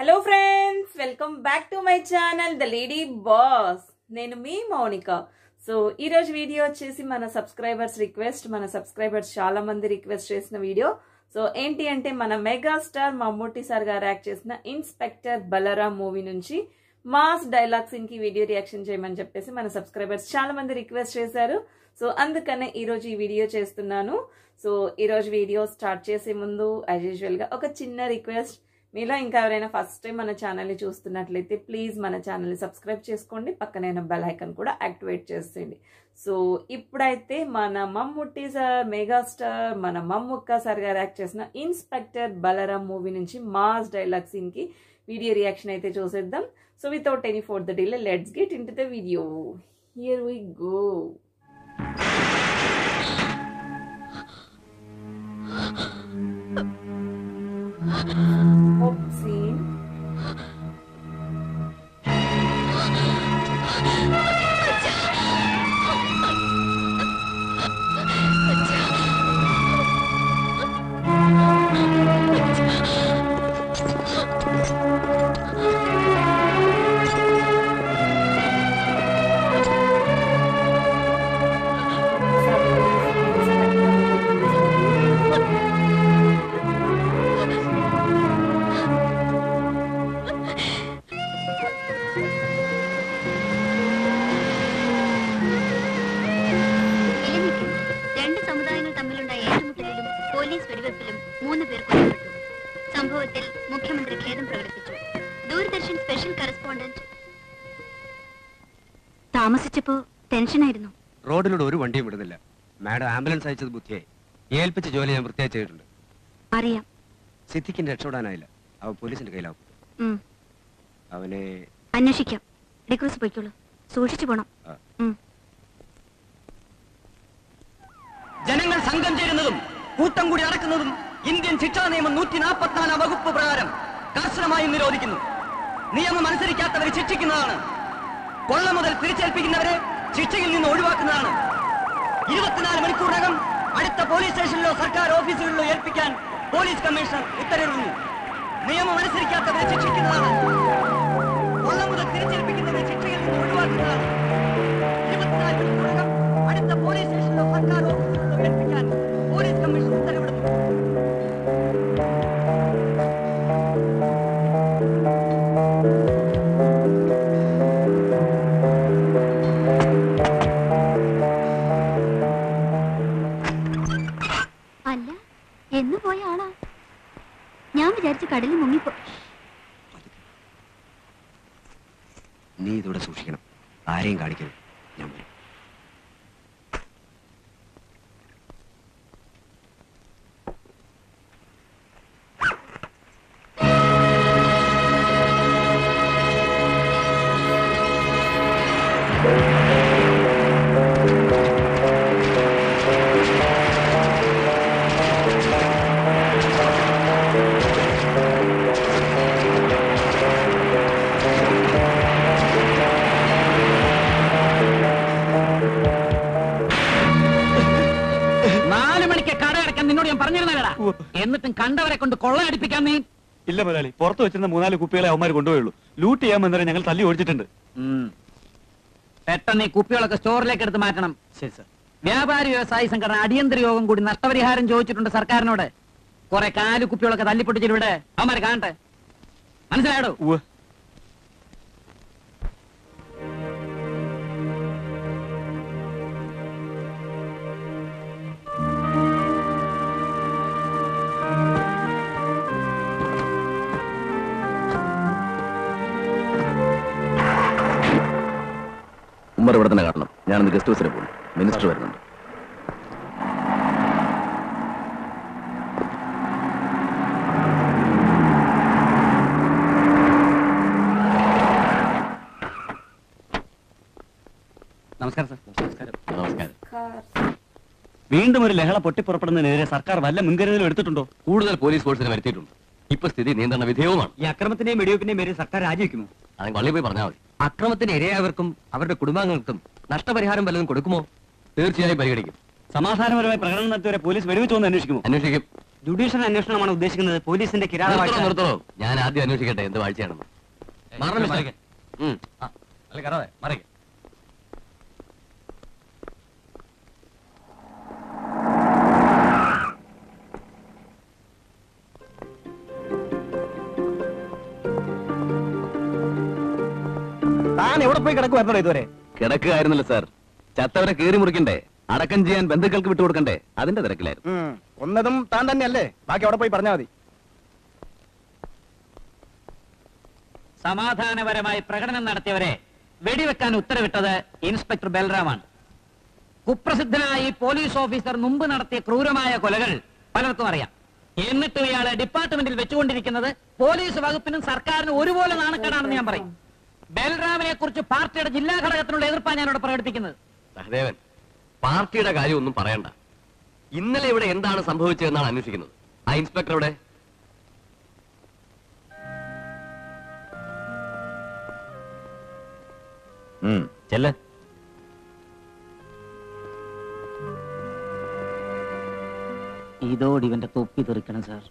Hello friends welcome back to my channel the lady boss నేను మీ Mounika so ఈ రోజు వీడియో వచ్చేసి మన సబ్స్క్రైబర్స్ రిక్వెస్ట్ మన సబ్స్క్రైబర్స్ చాలా మంది రిక్వెస్ట్ చేసిన వీడియో సో ఏంటి అంటే మన మెగాస్టార్ మమ్మూటి సార్ గారు యాక్ట్ చేసిన ఇన్స్పెక్టర్ బలరాం మూవీ నుంచి మాస్ డైలాగ్స్ ఇంకి వీడియో రియాక్షన్ చేయమని చెప్పేసి మన సబ్స్క్రైబర్స్ చాలా మంది రిక్వెస్ట్ చేశారు సో అందుకనే ఈ రోజు ఈ వీడియో చేస్తున్నాను సో ఈ రోజు వీడియో స్టార్ట్ చేసే ముందు యాజ్ యూజువల్ గా ఒక చిన్న రిక్వెస్ట్ మీలో ఇంకా ఎవరైనా ఫస్ట్ టైం మన ఛానల్ని చూస్తున్నట్లయితే ప్లీజ్ మన ఛానల్ని సబ్స్క్రైబ్ చేసుకోండి పక్కనైన బెల్ ఐకన్ కూడా యాక్టివేట్ చేసేయండి సో ఇప్పుడైతే మన మమ్ముట్టి సార్ మెగాస్టార్ మన మమ్ముక్క సార్ గారు యాక్ట్ చేసిన ఇన్స్పెక్టర్ బలరాం మూవీ నుంచి మాస్ డైలాగ్ సీన్ కి వీడియో రియాక్షన్ అయితే చూసేద్దాం so without any for the delay let's get into the video here we go scene. ഇലഞ്ഞിക്കും രണ്ട് സമുദായങ്ങൾ തമ്മിലുണ്ടായ ഏറ്റുമുട്ടലിലും പോലീസ് വെടിവെപ്പിലും മൂന്ന് പേർ കൊല്ലപ്പെട്ടു സംഭവത്തിൽ മുഖ്യമന്ത്രി ഖേദം പ്രകടിപ്പിച്ചു ദൂരദർശൻ സ്പെഷ്യൽ കറസ്പോണ്ടന്റ് താമസിച്ചപ്പോ ടെൻഷനായിരുന്നു റോഡിലൂടെ ഒരു വണ്ടിയും വിടുന്നില്ല മാഡം ആംബുലൻസ് അയച്ചത് ബുദ്ധിയായി ഏൽപ്പിച്ച ജോലി ഞാൻ വൃത്തിയായി ചെയ്തിട്ടുണ്ട് അറിയാം സിദ്ധിക്കിന് രക്ഷപ്പെടാനായില്ല അവൻ പോലീസിന്റെ കയ്യിലാവും ഉം. അവനെ അന്വേഷിക്കാം ഡിക്രൂസ് പോയിക്കോളൂ സൂക്ഷിച്ചു പോണം ആ. ഉം. ജനങ്ങൾ സംഘം ചേരുന്നതും കൂട്ടം കൂടി നടക്കുന്നതും ഇന്ത്യൻ ശിക്ഷാ നിയമം നൂറ്റി നാൽപ്പത്തിനാലാം വകുപ്പ് പ്രകാരം കർശനമായി നിരോധിക്കുന്നു നിയമം അനുസരിക്കാത്തവരെ ശിക്ഷിക്കുന്നതാണ് കൊള്ള മുതൽ തിരിച്ചേൽപ്പിക്കുന്നവരെ ശിക്ഷയിൽ നിന്ന് ഒഴിവാക്കുന്നതാണ് ഇരുപത്തിനാല് മണിക്കൂറിനകം അടുത്ത പോലീസ് സ്റ്റേഷനിലോ സർക്കാർ ഓഫീസുകളിലോ ഏൽപ്പിക്കാൻ പോലീസ് കമ്മീഷണർ ഉത്തരവിടുന്നു നിയമം അനുസരിക്കാത്തവരെ ശിക്ഷിക്കുന്നതാണ് കൊള്ള മുതൽ തിരിച്ചേൽപ്പിക്കുന്നവരെ ശിക്ഷയിൽ നിന്ന് ഒഴിവാക്കുന്നതാണ് ഇരുപത്തിനാല് മണിക്കൂറിനകം അടുത്ത പോലീസ് സ്റ്റേഷനിലോ സർക്കാർ ഓഫീസിലോ ഏൽപ്പിക്കാൻ പോലീസ് കമ്മീഷൻ ഉത്തരവിടുന്നു അല്ല എന്ന് പോയ ആളാ ഞാൻ വിചാരിച്ചു കടലിൽ മുങ്ങിപ്പോ നീ ഇതോടെ സൂക്ഷിക്കണം ആരെയും കാണിക്കരുത് ഞാൻ വരും നാല് മണിക്ക് കട അടക്കാൻ നിന്നോട് ഞാൻ പറഞ്ഞിരുന്നല്ലടാ എന്നിട്ടും കണ്ടവരെ കൊണ്ട് കൊള്ളയടിപ്പിക്കാൻ നീ ഇല്ല മുതലാളി പുറത്ത് വെച്ചിരുന്ന മൂന്നാല് കുപ്പികളെ അവന്മാർ കൊണ്ടുപോയുള്ളൂ ലൂട്ട് ചെയ്യാൻ വന്നവരെ ഞങ്ങൾ തല്ലി ഓടിച്ചിട്ടുണ്ട് പെട്ടെന്ന് ഈ കുപ്പികളൊക്കെ സ്റ്റോറിലേക്ക് എടുത്ത് മാറ്റണം ശരി സാർ വ്യാപാരി വ്യവസായി സംഘടന അടിയന്തര യോഗം കൂടി നഷ്ടപരിഹാരം ചോദിച്ചിട്ടുണ്ട് സർക്കാരിനോട് കുറെ കാലു കുപ്പികളൊക്കെ തല്ലിപ്പൊട്ടിച്ചിട്ട് ഇവിടെ അവന്മാരെ കാണട്ടെ മനസ്സിലായോ ഉവ്വ് ഉമ്മർ ഇവിടെ തന്നെ കാണണം ഞാനൊന്ന് ഗസ്റ്റ് ഹൗസിൽ പോകും മിനിസ്റ്റർ വരുന്നുണ്ട് നമസ്കാരം സാർ നമസ്കാരം നമസ്കാരം Car. വീണ്ടും ഒരു ലഹള പൊട്ടിപ്പുറപ്പെടുന്നതിനെതിരെ സർക്കാർ വല്ല മുൻകരുതലും എടുത്തിട്ടുണ്ടോ കൂടുതൽ പോലീസ് ഫോഴ്സിനെ വരുത്തിയിട്ടുണ്ട് ഇപ്പൊ സ്ഥിതി നിയന്ത്രണ വിധേയവുമാണ് ഈ അക്രമത്തിന്റെയും വെടിവെപ്പിന്റെയും പേരിൽ സർക്കാർ രാജിവെക്കുന്നു അത് പള്ളി പോയി പറഞ്ഞാൽ മതി അക്രമത്തിന് ഇരയായവർക്കും അവരുടെ കുടുംബാംഗങ്ങൾക്കും നഷ്ടപരിഹാരം വല്ലതും കൊടുക്കുമോ തീർച്ചയായും പരിഗണിക്കും സമാധാനപരമായ പ്രകടനം നടത്തിയവരെ പോലീസ് വെടിവെച്ചോന്ന് അന്വേഷിക്കുമോ അന്വേഷിക്കും ജുഡീഷ്യൽ അന്വേഷണമാണ് ഉദ്ദേശിക്കുന്നത് പോലീസിന്റെ നിർത്തണോ, നിർത്തണോ? ഞാൻ ആദ്യം അന്വേഷിക്കട്ടെ എന്ത് വാഴ്ചയാണെന്ന് മാറണം മിസ്റ്റർ. ഉം. താൻ എവിടെ പോയി കിടക്കുവായിരുന്നോ ഇതുവരെ കിടക്കുകയായിരുന്നല്ലോ സാർ ചത്തവരെ കീറി മുറിക്കണ്ടേ അടക്കം ചെയ്യാൻ ബന്ധുക്കൾക്ക് വിട്ടുകൊടുക്കണ്ടേ അതിന്റെ തിരക്കിലായിരുന്നു ഒന്നതും താൻ തന്നെയല്ലേ ബാക്കി അവിടെ പോയി പറഞ്ഞാൽ മതി സമാധാനപരമായി പ്രകടനം നടത്തിയവരെ വെടിവെക്കാൻ ഉത്തരവിട്ടത് ഇൻസ്പെക്ടർ ബൽറാമാണ് കുപ്രസിദ്ധനായ ഈ പോലീസ് ഓഫീസർ മുമ്പ് നടത്തിയ ക്രൂരമായ കൊലകൾ പലർക്കും അറിയാം എന്നിട്ടും ഇയാളെ ഡിപ്പാർട്ട്മെന്റിൽ വെച്ചുകൊണ്ടിരിക്കുന്നത് പോലീസ് വകുപ്പിനും സർക്കാരിനും ഒരുപോലെ നാണക്കേടാണെന്ന് ഞാൻ പറയും ബൽറാമിനെ കുറിച്ച് പാർട്ടിയുടെ ജില്ലാ ഘടകത്തിനുള്ള എതിർപ്പാണ് ഞാനിവിടെ പ്രകടിപ്പിക്കുന്നത് സഹദേവൻ പാർട്ടിയുടെ കാര്യം ഒന്നും പറയണ്ട ഇന്നലെ ഇവിടെ എന്താണ് സംഭവിച്ചതെന്നാണ് അന്വേഷിക്കുന്നത് ആ ഇൻസ്പെക്ടർ ഇവിടെ ചെല്ല ഇതോട് ഇവന്റെ തൊപ്പി തെറിക്കണം സാർ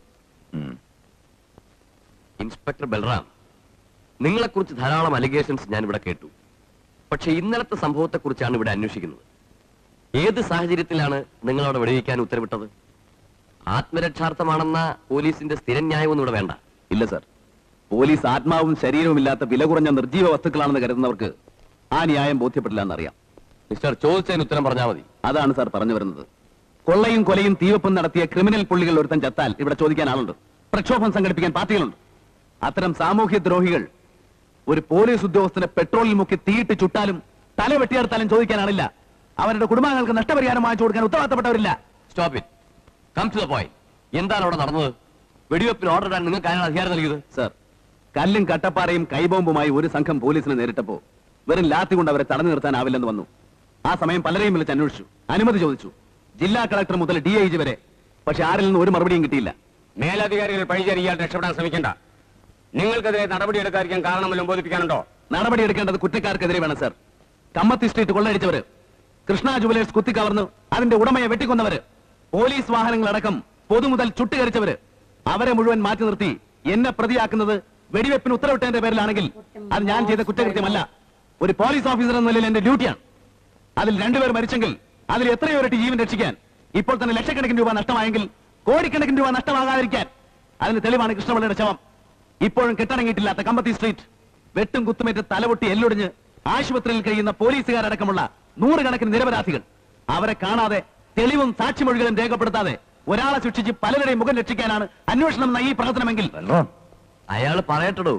ഇൻസ്പെക്ടർ ബൽറാം നിങ്ങളെക്കുറിച്ച് ധാരാളം അലിഗേഷൻസ് ഞാൻ ഇവിടെ കേട്ടു പക്ഷെ ഇന്നലത്തെ സംഭവത്തെക്കുറിച്ചാണ് ഇവിടെ അന്വേഷിക്കുന്നത് ഏത് സാഹചര്യത്തിലാണ് നിങ്ങളവിടെ വെടിവെക്കാൻ ഉത്തരവിട്ടത് ആത്മരക്ഷാർത്ഥമാണെന്ന പോലീസിന്റെ സ്ഥിരം ന്യായമൊന്നും ഇവിടെ വേണ്ട ഇല്ല സാർ പോലീസ് ആത്മാവും ശരീരവും ഇല്ലാത്ത വില കുറഞ്ഞ നിർജീവ വസ്തുക്കളാണെന്ന് കരുതുന്നവർക്ക് ആ ന്യായം ബോധ്യപ്പെട്ടില്ല എന്നറിയാം മിസ്റ്റർ ചോദിച്ചതിന് ഉത്തരം പറഞ്ഞാൽ മതി അതാണ് സാർ പറഞ്ഞു വരുന്നത് കൊള്ളയും കൊലയും തീവപ്പും നടത്തിയ ക്രിമിനൽ പുള്ളികൾ ഒരുത്തൻ ചത്താൽ ഇവിടെ ചോദിക്കാൻ ആളുണ്ട് പ്രക്ഷോഭം സംഘടിപ്പിക്കാൻ പാർട്ടികളുണ്ട് അത്തരം സാമൂഹ്യ ദ്രോഹികൾ ഒരു പോലീസ് ഉദ്യോഗസ്ഥനെ പെട്രോളിൽ മുക്കി തീയിട്ട് ചുട്ടാലും തല വെട്ടിയെടുത്താലും ചോദിക്കാൻ ആളില്ല അവരുടെ കുടുംബാംഗങ്ങൾക്ക് നഷ്ടപരിഹാരം വാങ്ങിച്ചു കൊടുക്കാൻ ഉത്തരവാദിത്തപ്പെട്ടവരില്ല stop it come to the point എന്താണ് അവിടെ നടന്നത് വെടിവെപ്പിന് ഓർഡർ ഇടാൻ നിങ്ങൾക്ക് ആരാണ് അധികാരം നൽകിയത് സർ കല്ലും കട്ടപ്പാറയും കൈബോംബുമായി ഒരു സംഘം പോലീസിനെ നേരിട്ടപ്പോ വെറും ലാത്തി കൊണ്ട് അവരെ തടഞ്ഞു നിർത്താനാവില്ലെന്ന് വന്നു ആ സമയം പലരെയും വിളിച്ച് അന്വേഷിച്ചു അനുമതി ചോദിച്ചു ജില്ലാ കളക്ടർ മുതൽ ഡി ഐ ജി വരെ പക്ഷെ ആരിൽ നിന്ന് ഒരു മറുപടിയും കിട്ടിയില്ല മേലധികാരികൾ പഴിചേരിയാൽ രക്ഷപ്പെടാൻ ശ്രമിക്കണ്ട നിങ്ങൾക്കെതിരെ നടപടിയെടുക്കാതിരിക്കാൻ കാരണമല്ലോ ബോധിപ്പിക്കാനുണ്ടോ നടപടിയെടുക്കേണ്ടത് കുറ്റക്കാർക്കെതിരെ വേണം സർ കമ്മത്തി സ്ട്രീറ്റ് കൊള്ളയടിച്ചവര് കൃഷ്ണ ജുവലേഴ്സ് കുത്തിക്കവർന്ന് അതിന്റെ ഉടമയെ വെട്ടിക്കൊന്നവര് പോലീസ് വാഹനങ്ങളടക്കം പൊതുമുതൽ ചുട്ടുകരിച്ചവര് അവരെ മുഴുവൻ മാറ്റി നിർത്തി എന്നെ പ്രതിയാക്കുന്നത് വെടിവെപ്പിന് ഉത്തരവിട്ടതിന്റെ പേരിലാണെങ്കിൽ അത് ഞാൻ ചെയ്ത കുറ്റകൃത്യമല്ല ഒരു പോലീസ് ഓഫീസർ എന്ന നിലയിൽ എന്റെ ഡ്യൂട്ടിയാണ് അതിൽ രണ്ടുപേർ മരിച്ചെങ്കിൽ അതിൽ എത്രയോ ഇരട്ടി ജീവൻ രക്ഷിക്കാൻ ഇപ്പോൾ തന്നെ ലക്ഷക്കണക്കിന് രൂപ നഷ്ടമായെങ്കിൽ കോടിക്കണക്കിന് രൂപ നഷ്ടമാകാതിരിക്കാൻ അതിന് തെളിവാണ് കൃഷ്ണപിള്ളയുടെ ശവം ഇപ്പോഴും കെട്ടടങ്ങിയിട്ടില്ലാത്ത കമ്പത്തി സ്ട്രീറ്റ് വെട്ടും കുത്തുമേറ്റ് തലപൊട്ടി എല്ലൊടിഞ്ഞ് ആശുപത്രിയിൽ കഴിയുന്ന പോലീസുകാരടക്കമുള്ള നൂറുകണക്കിന് നിരപരാധികൾ അവരെ കാണാതെ തെളിവും സാക്ഷിമൊഴികളും രേഖപ്പെടുത്താതെ ഒരാളെ ശിക്ഷിച്ച് പലരുടെയും മുഖം രക്ഷിക്കാനാണ് അന്വേഷണം എന്ന ഈ പ്രവർത്തനമെങ്കിൽ അയാൾ പറയട്ടടോ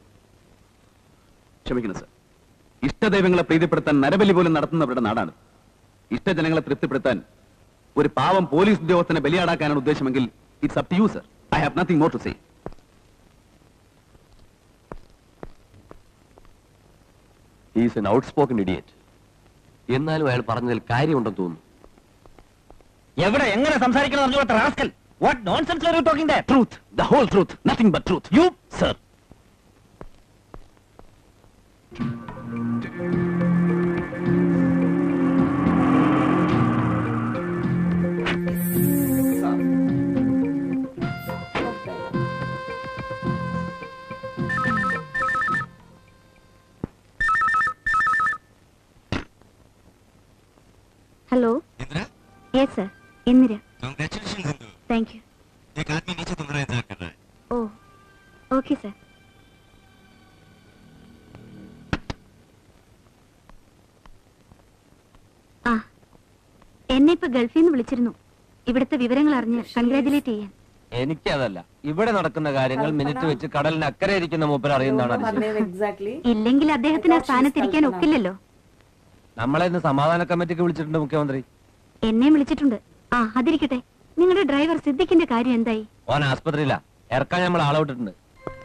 ക്ഷമിക്കണം സർ ഇഷ്ടദൈവങ്ങളെ പ്രീതിപ്പെടുത്താൻ നരബലി പോലും നടത്തുന്നവരുടെ നാടാണ് ഇഷ്ടജനങ്ങളെ തൃപ്തിപ്പെടുത്താൻ ഒരു പാവം പോലീസ് ഉദ്യോഗസ്ഥനെ ബലിയാടാക്കാനാണ് ഉദ്ദേശമെങ്കിൽ it's up to you sir I have nothing more to say is an outspoken idiot എന്നാലും അയാൾ പറഞ്ഞതിൽ കാര്യമുണ്ടെന്ന് തോന്നുന്നു എവിടെ എങ്ങനെ സംസാരിക്കണം അറിഞ്ഞു rascal what nonsense are you talking that truth the whole truth nothing but truth you sir hello Indira yes sir Indira congratulation Indu thank you एक आदमी नीचे तुम्हारा इंतजार कर रहा है ओह ओके सर ആ എന്നെ ഇപ്പൊ ഗൾഫിൽ നിന്ന് വിളിച്ചിരുന്നു ഇവിടുത്തെ വിവരങ്ങൾ അറിഞ്ഞ് കൺഗ്രാജുലേറ്റ് ചെയ്യാൻ എനിക്കതല്ല ഇവിടെ നടക്കുന്ന കാര്യങ്ങൾ മിനിറ്റ് വെച്ച് കടലിന് അക്കരെ ഇരിക്കുന്ന മൂപ്പർ അറിയുന്നതാണ് അതിശയം. പറഞ്ഞത് എക്സാക്ട്ലി ഇല്ലെങ്കിൽ അദ്ദേഹത്തിന് ആ സ്ഥാനത്തിരിക്കാൻ ഒക്കില്ലല്ലോ നമ്മളെ ഇന്ന് സമാധാന കമ്മിറ്റിക്ക് വിളിച്ചിട്ടുണ്ട് മുഖ്യമന്ത്രി എന്നെയും വിളിച്ചിട്ടുണ്ട് ആ അതിരിക്കട്ടെ നിങ്ങളുടെ ഡ്രൈവർ സിദ്ദിഖിന്റെ കാര്യം എന്തായി ഓൻ ആസ്പത്രിയില്ല ഇറക്കാൻ നമ്മൾ ആളവിട്ടിട്ടുണ്ട്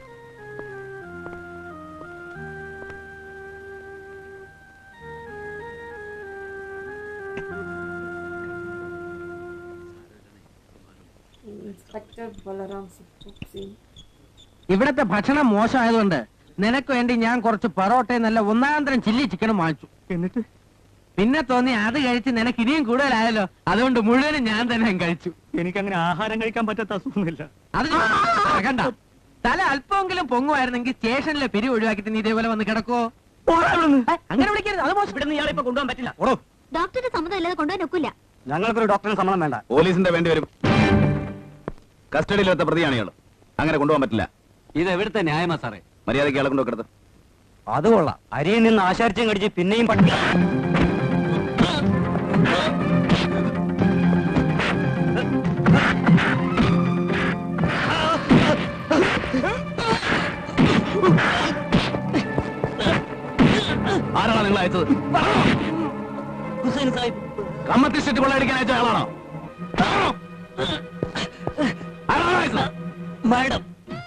ഇൻസ്പെക്ടർ ബലറാം സുപ്പുക്സി ഇവിടത്തെ ഭക്ഷണം മോശമായതുകൊണ്ട് നിനക്ക് വേണ്ടി ഞാൻ കുറച്ച് പൊറോട്ടയും നല്ല ഒന്നാന്തരം ചില്ലി ചിക്കനും വാങ്ങിച്ചു എന്നിട്ട് പിന്നെ തോന്നി അത് കഴിച്ച് നിനക്ക് ഇനിയും കൂടുതലായല്ലോ അതുകൊണ്ട് മുഴുവനും ഞാൻ തന്നെ അങ്ങ് കഴിച്ചു എനിക്കങ്ങനെ ആഹാരം കഴിക്കാൻ പറ്റാത്ത അസുഖമൊന്നുമില്ല അത് കണ്ട തല അല്പമെങ്കിലും പൊങ്ങുമായിരുന്നെങ്കിൽ സ്റ്റേഷനിലെ പിരി ഒഴിവാക്കിട്ട് നീ ഇതേപോലെ വന്ന് കിടക്കോ അങ്ങനെ വിളിക്കരുത് അത് മോശം ഇവിടുന്ന് ഇയാളെ ഇപ്പൊ കൊണ്ടുപോകാൻ പറ്റില്ല ഓടോ ഡോക്ടറുടെ സമ്മതം ഇല്ലാതെ കൊണ്ടുപോകാൻ ഒക്കില്ല ഞങ്ങൾക്കൊരു ഡോക്ടറിന് സമ്മതം വേണ്ട പോലീസിന്റെ വേണ്ടി വരും കസ്റ്റഡിയിലെത്ത പ്രതിയാണ് ഇയാൾ അങ്ങനെ കൊണ്ടുപോകാൻ പറ്റില്ല ഇത് എവിടുത്തെ ന്യായമാ സാറേ മര്യാദയ്ക്ക് ഇയാളെ കൊണ്ടുവെക്കരുത് അത് കൊള്ളാം അരിയിൽ നിന്ന് ആശാരിച്ചും കടിച്ച് പിന്നെയും പട്ടി ആരാണ് നിങ്ങൾ അയച്ചത് ഹുസൈൻ സാഹിബ് കമ്മത്തി സ്റ്റേറ്റ് കൊള്ളയടിക്കാൻ അയച്ച ആളാണോ ആരാണ് അയച്ചത് മാഡം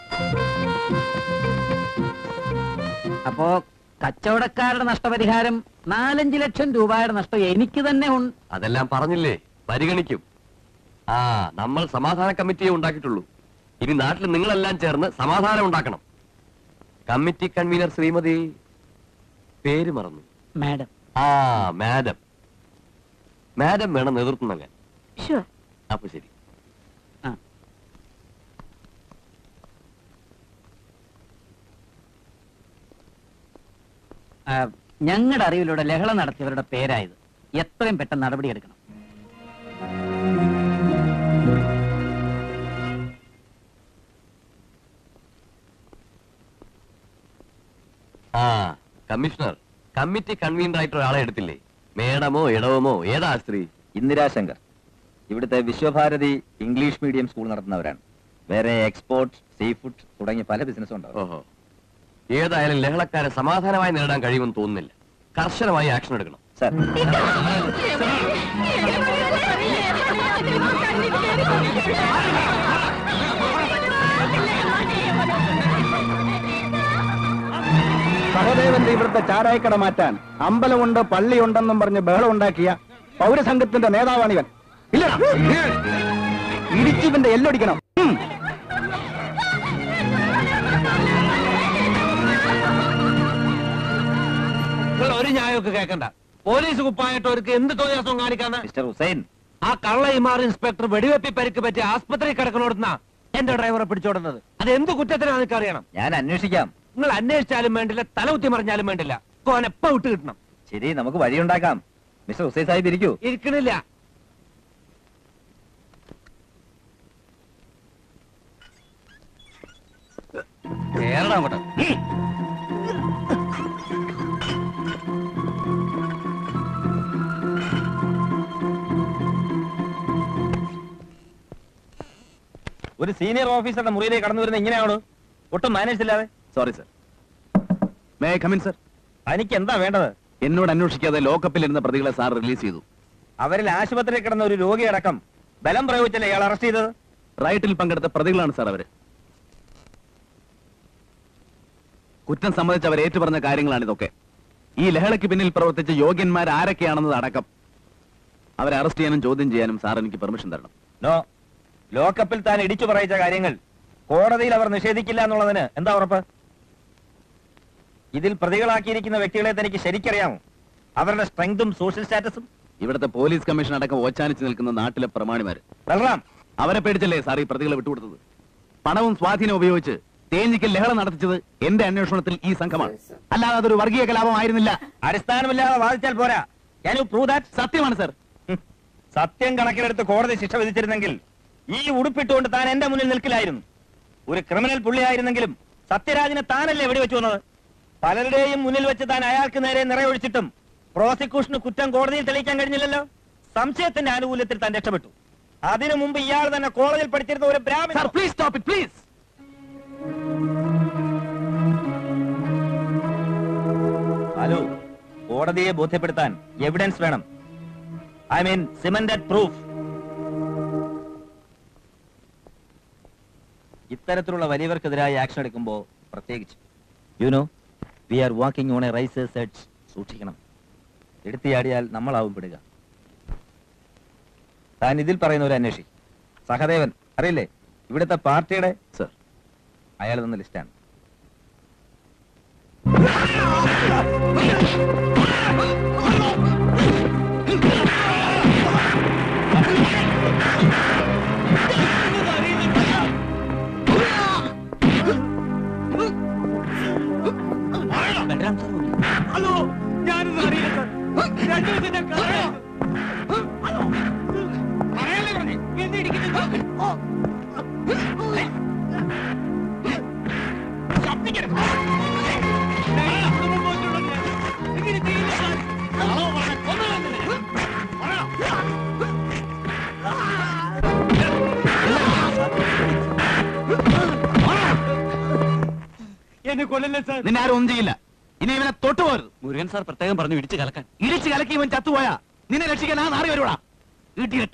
അപ്പോ കച്ചവടക്കാരുടെ നഷ്ടപരിഹാരം നാലഞ്ച് ലക്ഷം രൂപയുടെ നഷ്ടം എനിക്ക് തന്നെ ഉണ്ട് അതെല്ലാം പറഞ്ഞില്ലേ പരിഗണിക്കും ആ നമ്മൾ സമാധാന കമ്മിറ്റിയെ ഉണ്ടാക്കിയിട്ടുള്ളൂ ഇനി നാട്ടിൽ നിങ്ങളെല്ലാം ചേർന്ന് സമാധാനം ഉണ്ടാക്കണം കമ്മിറ്റി കൺവീനർ ശ്രീമതി പേര് മറന്നു മാഡം ആ മാഡം മാഡം വേണം നേതൃത്വം നൽകാൻ ഷുവർ അപ്പൊ ശരി ഞങ്ങളുടെ അറിവിലൂടെ ലഹള നടത്തിയവരുടെ പേരായത് എത്രയും പെട്ടെന്ന് നടപടിയെടുക്കണം ആ കമ്മീഷണർ കമ്മിറ്റി കൺവീനർ ആയിട്ട് ഒരാളെ എടുത്തില്ലേ മേഡമോ ഇടവമോ ഏതാ ആ സ്ത്രീ ഇന്ദിരാശങ്കർ ഇവിടുത്തെ വിശ്വഭാരതി ഇംഗ്ലീഷ് മീഡിയം സ്കൂൾ നടത്തുന്നവരാണ് വേറെ എക്സ്പോർട്ട് സീ ഫുഡ് തുടങ്ങിയ പല ബിസിനസ്സും ഉണ്ടാവും ഓഹോ ഏതായാലും ലഹളക്കാരെ സമാധാനമായി നേരിടാൻ കഴിയുമെന്ന് തോന്നുന്നില്ല കർശനമായി ആക്ഷൻ എടുക്കണം സർ സഹദേവന്റെ ഇവിടുത്തെ ചാരായക്കട മാറ്റാൻ അമ്പലമുണ്ട് പള്ളിയുണ്ടെന്നും പറഞ്ഞ് ബഹളം ഉണ്ടാക്കിയ പൗരസംഘത്തിന്റെ നേതാവാണിവൻ ഇല്ലടാ ഇടിച്ചിവന്റെ എല്ലൊടിക്കണം ഉം. നിങ്ങൾ ഒരു ന്യായമൊക്കെ കേൾക്കണ്ട പോലീസ് കുപ്പായിട്ട് അവർക്ക് എന്ത് തോന്നിയാസം കാണിക്കാന്ന് മിസ്റ്റർ ഹുസൈൻ ആ കള്ള ഇമാർ ഇൻസ്പെക്ടർ വെടിവെപ്പി പരിക്ക് പറ്റി ആസ്പത്രി കിടക്കണോടുന്ന എന്റെ ഡ്രൈവറെ പിടിച്ചോടുന്നത് അത് എന്ത് കുറ്റത്തിനാണ് നിങ്ങൾക്ക് അറിയണം ഞാൻ അന്വേഷിക്കാം നിങ്ങൾ അന്വേഷിച്ചാലും വേണ്ടില്ല തല കുത്തി മറിഞ്ഞാലും വേണ്ടില്ല കോൻ എപ്പ വിട്ട് കിട്ടണം ശരി നമുക്ക് വഴിയുണ്ടാക്കാം മിസ്റ്റർ ഹുസൈൻ സാഹിബ് ഇരിക്കൂ ഇരിക്കണില്ല കേരള അങ്ങോട്ട് ഒരു സീനിയർ ഓഫീസറുടെ മുറിയിലേക്ക് കടന്നു വരുന്ന ഇങ്ങനെയാണോ ഒട്ടും മാനേജ് ഇല്ലാതെ sorry sir may come in sir തനിക്ക് എന്താ വേണ്ടത് എന്നോട് അന്വേഷിക്കാതെ ലോക്കപ്പിൽ ഇരുന്ന പ്രതികളെ സാർ റിലീസ് ചെയ്തു അവരിൽ ആശുപത്രിയിൽ കിടന്ന ഒരു രോഗിയടക്കം ബലം പ്രയോഗിച്ചല്ലേ ഇയാൾ അറസ്റ്റ് ചെയ്തത് റൈറ്റിൽ പങ്കെടുത്ത പ്രതികളാണ് സാർ അവര് കുറ്റം സംബന്ധിച്ച് അവർ ഏറ്റുപറഞ്ഞ കാര്യങ്ങളാണ് ഇതൊക്കെ ഈ ലഹളയ്ക്ക് പിന്നിൽ പ്രവർത്തിച്ച യോഗ്യന്മാർ ആരൊക്കെയാണെന്നത് അടക്കം അവരെ അറസ്റ്റ് ചെയ്യാനും ചോദ്യം ചെയ്യാനും സാർ എനിക്ക് പെർമിഷൻ തരണം നോ ലോക്കപ്പിൽ താൻ ഇടിച്ചു പറയിച്ച കാര്യങ്ങൾ കോടതിയിൽ അവർ നിഷേധിക്കില്ല എന്നുള്ളതിന് എന്താ ഉറപ്പ് ഇതിൽ പ്രതികളാക്കിയിരിക്കുന്ന വ്യക്തികളെ തനിക്ക് ശരിക്കറിയാമോ അവരുടെ സ്ട്രെങ്തും സോഷ്യൽ സ്റ്റാറ്റസും ഇവിടുത്തെ പോലീസ് കമ്മീഷൻ അടക്കം ഓച്ചാനിച്ച് നിൽക്കുന്ന നാട്ടിലെ പ്രമാണിമാര് ബൽറാം അവരെ പേടിച്ചല്ലേ സാർ ഈ പ്രതികളെ വിട്ടുകൊടുത്തത് പണവും സ്വാധീനം ഉപയോഗിച്ച് തേഞ്ഞിക്കൽ ലഹള നടത്തിച്ചത് എന്റെ അന്വേഷണത്തിൽ ഈ സംഘമാണ് അല്ലാതെ അതൊരു വർഗീയ കലാപമായിരുന്നില്ല അടിസ്ഥാനമില്ലാതെ വാദിച്ചാൽ പോരാ ഞാൻ പ്രൂവ് ദാറ്റ് സത്യമാണ് സർ സത്യം കണക്കിലെടുത്ത് കോടതി ശിക്ഷ വിധിച്ചിരുന്നെങ്കിൽ ഈ ഉടുപ്പിട്ടുകൊണ്ട് താൻ എന്റെ മുന്നിൽ നിൽക്കില്ലായിരുന്നു ഒരു ക്രിമിനൽ പുള്ളിയായിരുന്നെങ്കിലും സത്യരാജിനെ താനല്ലേ വെടിവെച്ചു വന്നത് പലരുടെയും മുന്നിൽ വെച്ച് താൻ അയാൾക്ക് നേരെ നിറയൊഴിച്ചിട്ടും പ്രോസിക്യൂഷന് കുറ്റം കോടതിയിൽ തെളിയിക്കാൻ കഴിഞ്ഞില്ലല്ലോ സംശയത്തിന്റെ ആനുകൂല്യത്തിൽ താൻ രക്ഷപ്പെട്ടു അതിനു മുമ്പ് ഇയാൾ തന്നെ കോളേജിൽ പഠിച്ചിരുന്ന ഒരു ബ്രാഹ്മണ sir please stop it please hello കോടതിയെ ബോധ്യപ്പെടുത്താൻ എവിഡൻസ് വേണം ഐ മീൻ സിമന്റഡ് പ്രൂഫ് ഇത്തരത്തിലുള്ള വലിയവർക്കെതിരായി ആക്ഷൻ എടുക്കുമ്പോൾ പ്രത്യേകിച്ച് you know we are walking on a razor's edge സൂക്ഷിക്കണം എടുത്തിയാടിയാൽ നമ്മളാവും പെടുക താൻ ഇതിൽ പറയുന്ന ഒരു അന്വേഷി സഹദേവൻ അറിയില്ലേ ഇവിടുത്തെ പാർട്ടിയുടെ സർ അയാൾ തന്ന ലിസ്റ്റാണ് ഹലോ ഞാനൊന്നും അറിയില്ല സാർ രണ്ടു ദിവസം ഞാൻ കാണാം പറയാനല്ലേ പറഞ്ഞേ എന്നെ ഇടിക്കുന്നത് ശബ്ദിക്കരുത് ഞങ്ങളുടെ കുടുംബം പോയിട്ടുള്ളത് ഇങ്ങനെ ചെയ്യില്ല സാർ ഹലോ പറഞ്ഞ കൊന്നതല്ലേ എന്നെ കൊല്ലല്ലേ സാർ നിന്നെ ആരും ഒന്നും ചെയ്യില്ല ഇനി ഇവനെ തൊട്ടുപോകരുത് മുരുകൻ സാർ പ്രത്യേകം പറഞ്ഞു ഇടിച്ചു കലക്കാൻ ഇടിച്ച് കലക്കി ഇവൻ ചത്തുപോയാ നിന്നെ രക്ഷിക്കാൻ ആ നാറി വരുവാടാ ഇടിയറ്റ്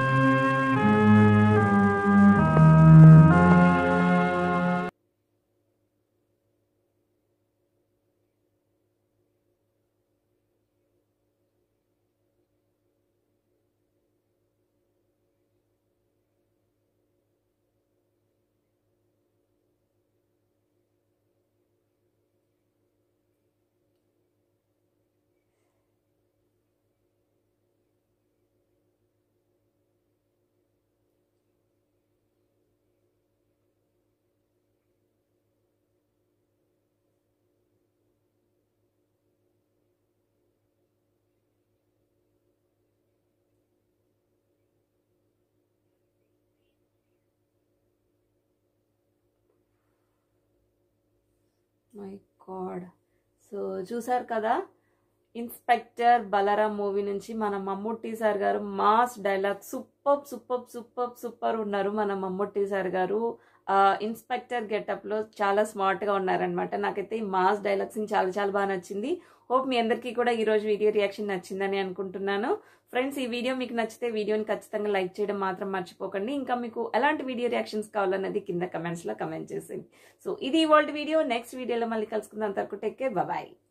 మై గాడ్ సో చూసారు కదా ఇన్స్పెక్టర్ బలరాం మూవీ నుంచి మన మమ్ముట్టి సార్ గారు mass dialogue super super super super ఉన్నారు మన మమ్ముట్టి సార్ గారు ఆ, ఇన్స్పెక్టర్ గెటప్ లో చాలా స్మార్ట్ గా ఉన్నారనమాట నాకైతే ఈ మాస్ డైలాగ్స్ చాలా చాలా బాగా నచ్చింది హోప్ మీ అందరికీ కూడా ఈ రోజు వీడియో రియాక్షన్ నచ్చిందని అనుకుంటున్నాను ఫ్రెండ్స్ ఈ వీడియో మీకు నచ్చితే వీడియోని ఖచ్చితంగా లైక్ చేయడం మాత్రం మర్చిపోకండి ఇంకా మీకు ఎలాంటి వీడియో రియాక్షన్స్ కావాలన్నది కింద కమెంట్స్ లో కమెంట్ చేసేయండి సో ఇది వరల్డ్ వీడియో నెక్స్ట్ వీడియోలో మళ్ళీ కలుసుకుందాం అంతవరకు టేక్ కేర్ బాయ్